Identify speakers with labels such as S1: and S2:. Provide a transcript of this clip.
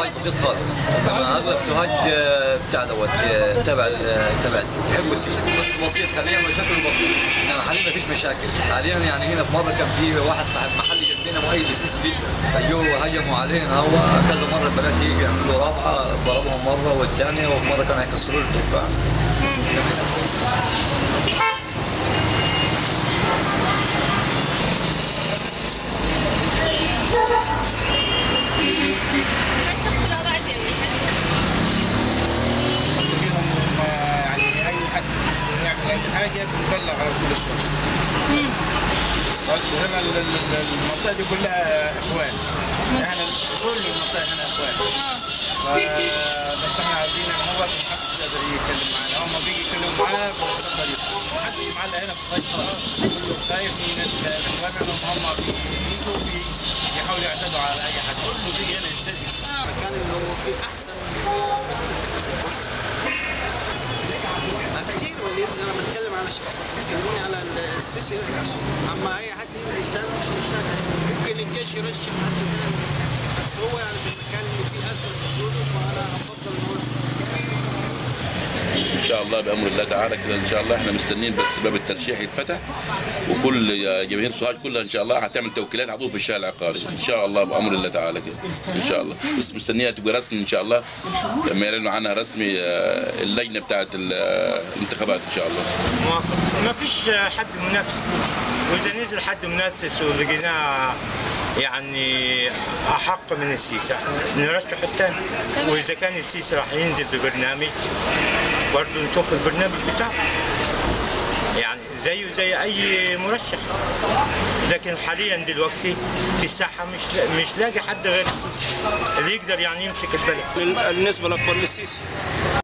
S1: سوهاج بسيط خالص انما اغلب سوهاج آه، بتاع دوت آه، تبع ال- تبع السيسي يحبوا السيسي بس بسيط حاليا مشاكل بطل انما حاليا ما فيش مشاكل حاليا يعني هنا في مره كان في واحد صاحب محل جنبنا مؤيد السيسي جدا فجوا هجموا علينا هو كذا مره البنات يجي يعملوا رابحه ضربهم مره والثانيه ومره كانوا هيكسروا لي الدكان
S2: كيف تحصل بعد
S3: بيهم يعني اي حد يعمل اي حاجه بنبلغ على كل الشغل برضه هنا ال- ال- ال- المنطقه دي كلها اخوان احنا كل المنطقه هنا اخوان بس احنا عايزين نمر محدش يقدر يتكلم معانا هم بيجي يتكلموا معانا بنقدر يدخل. محدش معانا هنا في الصيف كله خايف من ال- الاخوان انهم هم بيجوا بي- بيحاولوا يعتدوا على اي حد كله بيجي هنا يستجيب
S4: المكان اللي هو فيه احسن كتير واللي ينزل انا بتكلم على شخص ما تتكلموني على السيسي اما اي حد ينزل تاني مش مشاكل يمكن الجيش يرشح حد هنا بس هو يعني في المكان اللي فيه ازمه وجوده فانا افضل ان هو
S5: ان شاء الله بامر الله تعالى كده ان شاء الله احنا مستنيين بس باب الترشيح يتفتح وكل جماهير سوهاج كلها ان شاء الله هتعمل توكيلات على طول في الشارع العقاري ان شاء الله بامر الله تعالى كده ان شاء الله بس مستنيها تبقى رسمي ان شاء الله لما يعلنوا عنها رسمي آه، اللجنه بتاعت ال- آه، الانتخابات ان شاء الله
S6: موافق ما فيش حد منافس واذا نزل حد منافس ولقيناه يعني احق من السيسي نرشح الثاني واذا كان السيسي راح ينزل ببرنامج برضه نشوف البرنامج بتاعه يعني زيه زي اي مرشح لكن حاليا دلوقتي في الساحه مش مش لاقي حد غير السيسي اللي يقدر يعني يمسك البلد
S4: النسبه الاكبر للسيسي